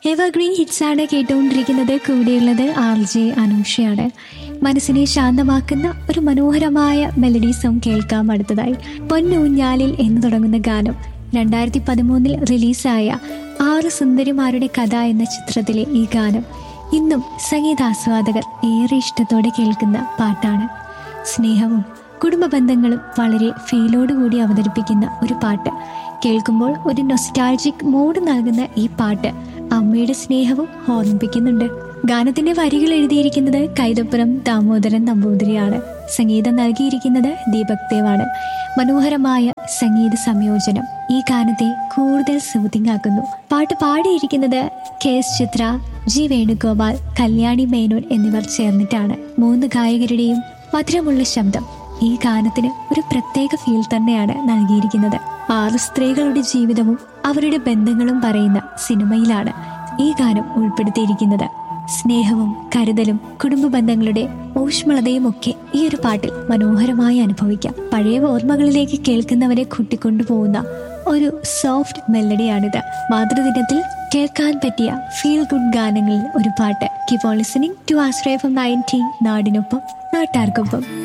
evergreen hits ആണ് കേട്ടുകൊണ്ടിരിക്കുന്നത് കൂടെയുള്ളത് ആർ ജെ അനൂഷയാണ് മനസ്സിനെ ശാന്തമാക്കുന്ന ഒരു മനോഹരമായ മെലഡി സോങ് കേൾക്കാം അടുത്തതായി പൊന്നൂഞ്ഞാലിൽ എന്ന് തുടങ്ങുന്ന ഗാനം രണ്ടായിരത്തി പതിമൂന്നിൽ റിലീസായ ആറ് സുന്ദരിമാരുടെ കഥ എന്ന ചിത്രത്തിലെ ഈ ഗാനം ഇന്നും സംഗീതാസ്വാദകർ ഏറെ ഇഷ്ടത്തോടെ കേൾക്കുന്ന പാട്ടാണ് സ്നേഹവും കുടുംബ ബന്ധങ്ങളും വളരെ ഫീലോടുകൂടി അവതരിപ്പിക്കുന്ന ഒരു പാട്ട് കേൾക്കുമ്പോൾ ഒരു നൊസ്റ്റാൾജിക് മൂഡ് നൽകുന്ന ഈ പാട്ട് അമ്മയുടെ സ്നേഹവും ഓർമ്മിപ്പിക്കുന്നുണ്ട് ഗാനത്തിന്റെ വരികൾ എഴുതിയിരിക്കുന്നത് കൈതപ്പുറം ദാമോദരൻ നമ്പൂതിരിയാണ് സംഗീതം നൽകിയിരിക്കുന്നത് ദീപക് ദേവാണ് മനോഹരമായ സംഗീത സംയോജനം ഈ ഗാനത്തെ കൂടുതൽ സൂതിങ് ആക്കുന്നു പാട്ട് പാടിയിരിക്കുന്നത് K S Chithra G Venugopal Kalyani Menon എന്നിവർ ചേർന്നിട്ടാണ് മൂന്ന് ഗായകരുടെയും മധുരമുള്ള ശബ്ദം ഈ ഗാനത്തിന് ഒരു പ്രത്യേക ഫീൽ തന്നെയാണ് നൽകിയിരിക്കുന്നത് ആറ് സ്ത്രീകളുടെ ജീവിതവും അവരുടെ ബന്ധങ്ങളും പറയുന്ന സിനിമയിലാണ് ഈ ഗാനം ഉൾപ്പെടുത്തിയിരിക്കുന്നത് സ്നേഹവും കരുതലും കുടുംബ ബന്ധങ്ങളുടെ ഊഷ്മളതയും ഒക്കെ ഈ ഒരു പാട്ടിൽ മനോഹരമായി അനുഭവിക്കാം പഴയ ഓർമ്മകളിലേക്ക് കേൾക്കുന്നവരെ കൂട്ടിക്കൊണ്ടുപോകുന്ന ഒരു സോഫ്റ്റ് മെലഡിയാണിത് മാതൃദിനത്തിൽ കേൾക്കാൻ പറ്റിയ ഫീൽ ഗുഡ് ഗാനങ്ങളിൽ ഒരു പാട്ട് keep on listening to Ashraya from nineteen നാടിനൊപ്പം നാട്ടാർക്കൊപ്പം